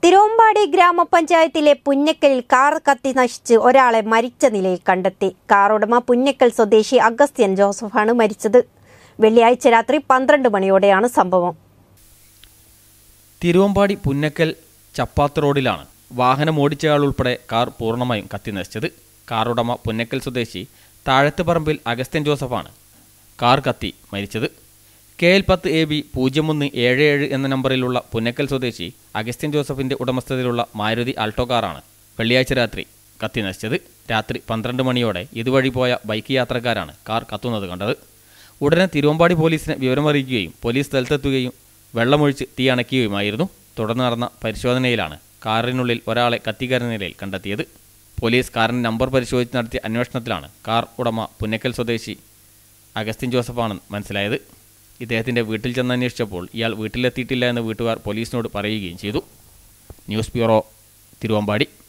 തിരുവമ്പാടി ഗ്രാമപഞ്ചായത്തിലെ പുന്നക്കലിൽ കാർ കത്തി നശിച്ച് ഒരാളെ മരിച്ച നിലയിൽ കണ്ടെത്തി കാർ ഉടമ പുന്നക്കൽ സ്വദേശി അഗസ്ത്യൻ ജോസഫാണ് മരിച്ചത് വെള്ളിയാഴ്ച രാത്രി പന്ത്രണ്ട് മണിയോടെയാണ് സംഭവം തിരുവമ്പാടി പുന്നക്കൽ ചപ്പാത്ത് റോഡിലാണ് വാഹനം ഓടിച്ചയാൾ ഉൾപ്പെടെ കാർ പൂർണ്ണമായും കത്തി നശിച്ചത് കാർ ഉടമ പുന്നക്കൽ സ്വദേശി താഴത്ത് പറമ്പിൽ അഗസ്ത്യൻ ജോസഫാണ് കാർ കത്തി മരിച്ചത് കെ എൽ പത്ത് എ ബി പൂജ്യം ഒന്ന് ഏഴ് ഏഴ് എന്ന നമ്പറിലുള്ള പുന്നക്കൽ സ്വദേശി അഗസ്ത്യൻ ജോസഫിന്റെ ഉടമസ്ഥതയിലുള്ള മാരുതി ആൾട്ടോ കാറാണ് വെള്ളിയാഴ്ച രാത്രി കത്തി നശിച്ചത് രാത്രി പന്ത്രണ്ട് മണിയോടെ ഇതുവഴി പോയ ബൈക്ക് യാത്രക്കാരാണ് കാർ കത്തുന്നത് കണ്ടത് ഉടനെ തിരുവമ്പാടി പോലീസിനെ വിവരമറിയിക്കുകയും പോലീസ് സ്ഥലത്തെത്തുകയും വെള്ളമൊഴിച്ച് തീ അണയ്ക്കുകയുമായിരുന്നു തുടർന്ന് നടന്ന പരിശോധനയിലാണ് കാറിനുള്ളിൽ ഒരാളെ കത്തിക്കര നിലയിൽ കണ്ടെത്തിയത് പോലീസ് കാറിന്റെ നമ്പർ പരിശോധിച്ച് നടത്തിയ അന്വേഷണത്തിലാണ് കാർ ഉടമ പുന്നക്കൽ സ്വദേശി അഗസ്റ്റിൻ ജോസഫാണെന്ന് മനസ്സിലായത് ഇദ്ദേഹത്തിന്റെ വീട്ടിൽ ചെന്ന് അന്വേഷിച്ചപ്പോൾ ഇയാൾ വീട്ടിലെത്തിയിട്ടില്ല എന്ന് വീട്ടുകാർ പോലീസിനോട് പറയുകയും ചെയ്തു ന്യൂസ് ബ്യൂറോ തിരുവമ്പാടി